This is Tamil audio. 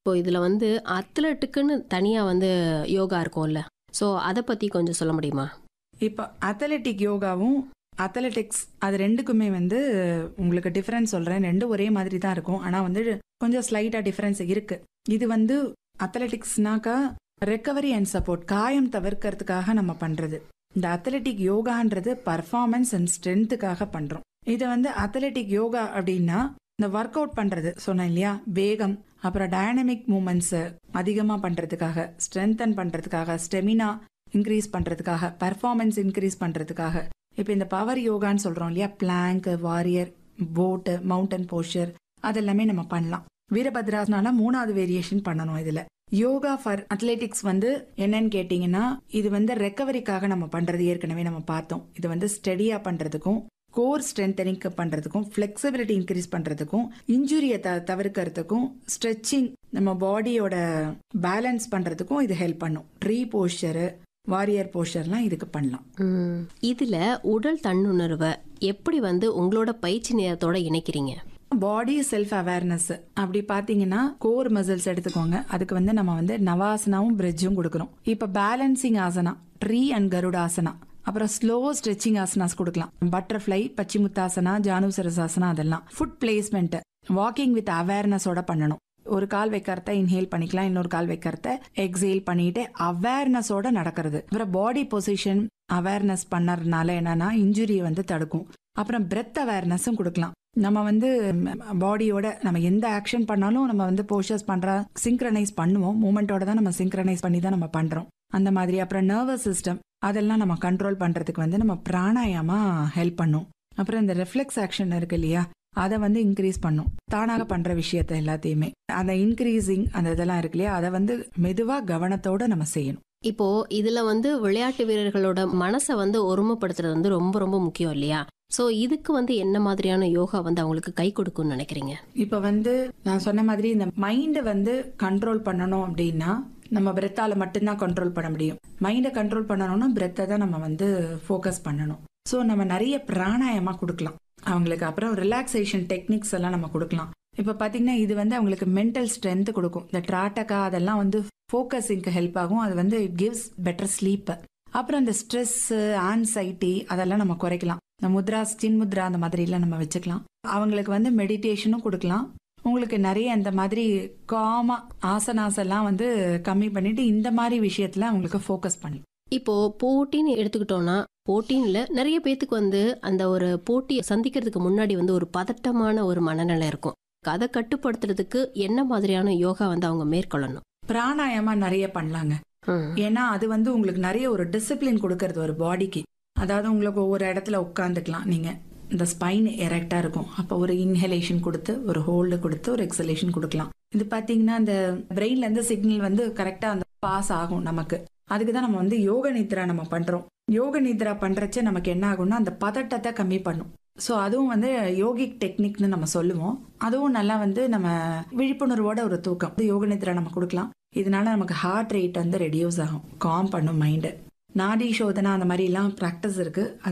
இப்போ இதுல வந்து அத்லட்டுக்குன்னு தனியா வந்து யோகா இருக்கும்ல ஸோ அதை பத்தி கொஞ்சம் சொல்ல முடியுமா இப்போ அத்லெட்டிக் யோகாவும் அத்லெட்டிக்ஸ் அது ரெண்டுக்குமே வந்து உங்களுக்கு டிஃபரன்ஸ் சொல்கிறேன் ரெண்டும் ஒரே மாதிரி தான் இருக்கும் ஆனால் வந்து கொஞ்சம் ஸ்லைட்டாக டிஃபரன்ஸ் இருக்கு இது வந்து அத்லெட்டிக்ஸ்னாக்கா ரெக்கவரி அண்ட் சப்போர்ட் காயம் தவிர்க்கறதுக்காக நம்ம பண்ணுறது இந்த அத்லெட்டிக் யோகான்றது பர்ஃபார்மன்ஸ் அண்ட் ஸ்ட்ரென்த்துக்காக பண்ணுறோம் இது வந்து அத்லெட்டிக் யோகா அப்படின்னா இந்த ஒர்க் அவுட் பண்ணுறது சொன்னேன் இல்லையா வேகம் அப்புறம் டைனமிக் மூமெண்ட்ஸை அதிகமாக பண்ணுறதுக்காக ஸ்ட்ரென்தன் பண்ணுறதுக்காக ஸ்டெமினா இன்க்ரீஸ் பண்ணுறதுக்காக பர்ஃபார்மன்ஸ் இன்க்ரீஸ் பண்ணுறதுக்காக இப்போ இந்த பவர் யோகான்னு சொல்கிறோம் இல்லையா பிளாங்க் வாரியர் போட்டு மவுண்டன் போஸ்டர் அதெல்லாமே நம்ம பண்ணலாம் வீரபத்ராஸ்னால மூணாவது வேரியேஷன் பண்ணணும் இதில் யோகா ஃபார் அத்லெட்டிக்ஸ் வந்து என்னன்னு கேட்டிங்கன்னா இது வந்து ரெக்கவரிக்காக நம்ம பண்ணுறது ஏற்கனவே நம்ம பார்த்தோம் இது வந்து ஸ்டெடியாக பண்ணுறதுக்கும் கோர் ஸ்ட்ரென்தனிங் பண்ணுறதுக்கும் ஃப்ளெக்சிபிலிட்டி இன்க்ரீஸ் பண்ணுறதுக்கும் இன்ஜுரியை த தவிர்க்கிறதுக்கும் ஸ்ட்ரெச்சிங் நம்ம பாடியோட பேலன்ஸ் பண்ணுறதுக்கும் இது ஹெல்ப் பண்ணும் ட்ரீ போஸ்டரு வாரியர் போஸ்டர்லாம் இதுக்கு பண்ணலாம் ம், இதுல உடல் தன்னுணர்வை எப்படி வந்து உங்களோட பயிற்சி நேரத்தோட இணைக்கிறீங்க பாடி செல்ஃப் அவேர்னஸ் அப்படி பாத்தீங்கன்னா கோர் மசில்ஸ் எடுத்துக்கோங்க அதுக்கு வந்து நம்ம வந்து நவாசனாவும் பிரிட்ஜும் கொடுக்குறோம் இப்போ balancing asana tree and garudasana அப்புறம் ஸ்லோ ஸ்ட்ரெச்சிங் ஆசனாஸ் கொடுக்கலாம் பட்டர்ஃப்ளை பச்சிமுத்தாசனா ஜானுசரசாசனா அதெல்லாம் ஃபுட் பிளேஸ்மெண்ட் வாக்கிங் வித் அவேர்னஸோட பண்ணணும் ஒரு கால் வைக்கிறத இன்ஹேல் பண்ணிக்கலாம் இன்னொரு கால் வைக்கிறத எக்ஸேல் பண்ணிட்டு அவேர்னஸோட நடக்கிறது அப்புறம் பாடி பொசிஷன் அவேர்னஸ் பண்ணறதுனால என்னன்னா இன்ஜுரியை வந்து தடுக்கும் அப்புறம் பிரெத் அவேர்னஸும் கொடுக்கலாம் நம்ம வந்து பாடியோட நம்ம எந்த ஆக்ஷன் பண்ணாலும் நம்ம வந்து போஸ்டர்ஸ் பண்ற சிங்க்ரனைஸ் பண்ணுவோம் மூமெண்ட்டோட தான் நம்ம சிங்க்ரனைஸ் பண்ணி தான் நம்ம பண்றோம் அந்த மாதிரி அப்புறம் நர்வஸ் சிஸ்டம் அதெல்லாம் நம்ம கண்ட்ரோல் பண்றதுக்கு வந்து நம்ம பிராணாயாமா ஹெல்ப் பண்ணும் அப்புறம் இந்த ரெஃப்ளெக்ஸ் ஆக்ஷன் இருக்கு இல்லையா அதை வந்து இன்க்ரீஸ் பண்ணும் தானாக பண்ற விஷயத்த எல்லாத்தையுமே அந்த இன்க்ரீசிங் அந்த இதெல்லாம் இருக்கு இல்லையா அதை வந்து மெதுவா கவனத்தோட நம்ம செய்யணும் இப்போ இதுல வந்து விளையாட்டு வீரர்களோட மனசை வந்து ஒருமைப்படுத்துறது வந்து ரொம்ப ரொம்ப முக்கியம் இல்லையா ஸோ இதுக்கு வந்து என்ன மாதிரியான யோகா வந்து அவங்களுக்கு கை கொடுக்கும்னு நினைக்கிறீங்க இப்ப வந்து நான் சொன்ன மாதிரி இந்த மைண்டை வந்து கண்ட்ரோல் பண்ணணும் அப்படின்னா நம்ம பிரெத்தால மட்டும்தான் கண்ட்ரோல் பண்ண முடியும் மைண்டை கண்ட்ரோல் பண்ணணும்னா பிரெத்தை தான் நம்ம வந்து ஃபோக்கஸ் பண்ணணும் ஸோ நம்ம நிறைய பிராணாயமா கொடுக்கலாம் அவங்களுக்கு அப்புறம் ரிலாக்ஸேஷன் டெக்னிக்ஸ் எல்லாம் நம்ம கொடுக்கலாம் இப்போ பார்த்தீங்கன்னா இது வந்து அவங்களுக்கு மென்டல் ஸ்ட்ரென்த் கொடுக்கும் இந்த ட்ராட்டக்கா அதெல்லாம் வந்து ஃபோக்கஸிங்க்கு ஹெல்ப் ஆகும் அது வந்து இட் கிவ்ஸ் பெட்டர் ஸ்லீப் அப்புறம் இந்த ஸ்ட்ரெஸ் ஆன்சைட்டி அதெல்லாம் நம்ம குறைக்கலாம் இந்த முத்ரா ஸ்டின் முத்ரா அந்த மாதிரிலாம் நம்ம வச்சுக்கலாம் அவங்களுக்கு வந்து மெடிடேஷனும் கொடுக்கலாம் உங்களுக்கு நிறைய இந்த மாதிரி காமா ஆசனாஸ் எல்லாம் வந்து கம்மி பண்ணிட்டு இந்த மாதிரி விஷயத்துல அவங்களுக்கு ஃபோக்கஸ் பண்ணலாம் இப்போ போட்டின்னு எடுத்துக்கிட்டோம்னா போட்டின்ல நிறைய பேத்துக்கு வந்து அந்த ஒரு போட்டியை சந்திக்கிறதுக்கு முன்னாடி வந்து ஒரு பதட்டமான ஒரு மனநிலை இருக்கும் அதை கட்டுப்படுத்துறதுக்கு என்ன மாதிரியான யோகா வந்து அவங்க மேற்கொள்ளணும் பிராணாயாமா நிறைய பண்ணலாங்க ம். ஏன்னா அது வந்து உங்களுக்கு நிறைய ஒரு டிசிப்ளின் கொடுக்கறது ஒரு பாடிக்கு அதாவது உங்களுக்கு ஒவ்வொரு இடத்துல உட்காந்துக்கலாம் நீங்க இந்த ஸ்பைன் எரெக்டா இருக்கும் அப்போ ஒரு இன்ஹலேஷன் கொடுத்து ஒரு ஹோல்டு கொடுத்து ஒரு எக்ஸலேஷன் கொடுக்கலாம் இது பாத்தீங்கன்னா அந்த பிரெயின்ல இருந்து சிக்னல் வந்து கரெக்டா அந்த பாஸ் ஆகும் நமக்கு அதுக்கு தான் நம்ம வந்து யோக நித்ரா நம்ம பண்றோம் யோக நித்ரா பண்றச்ச நமக்கு என்ன ஆகும்னா அந்த பதட்டத்தை கம்மி பண்ணும் ஸோ அதுவும் வந்து யோகிக் டெக்னிக்னு நம்ம சொல்லுவோம் அதுவும் நல்லா வந்து நம்ம விழிப்புணர்வோட ஒரு தூக்கம் யோக நித்ரா நம்ம கொடுக்கலாம் இதனால நமக்கு ஹார்ட் ரேட் வந்து ரெடியூஸ் ஆகும் காம் பண்ணும் மைண்டு நாடி சோதனா அந்த மாதிரி எல்லாம் ப்ராக்டிஸ் இருக்கு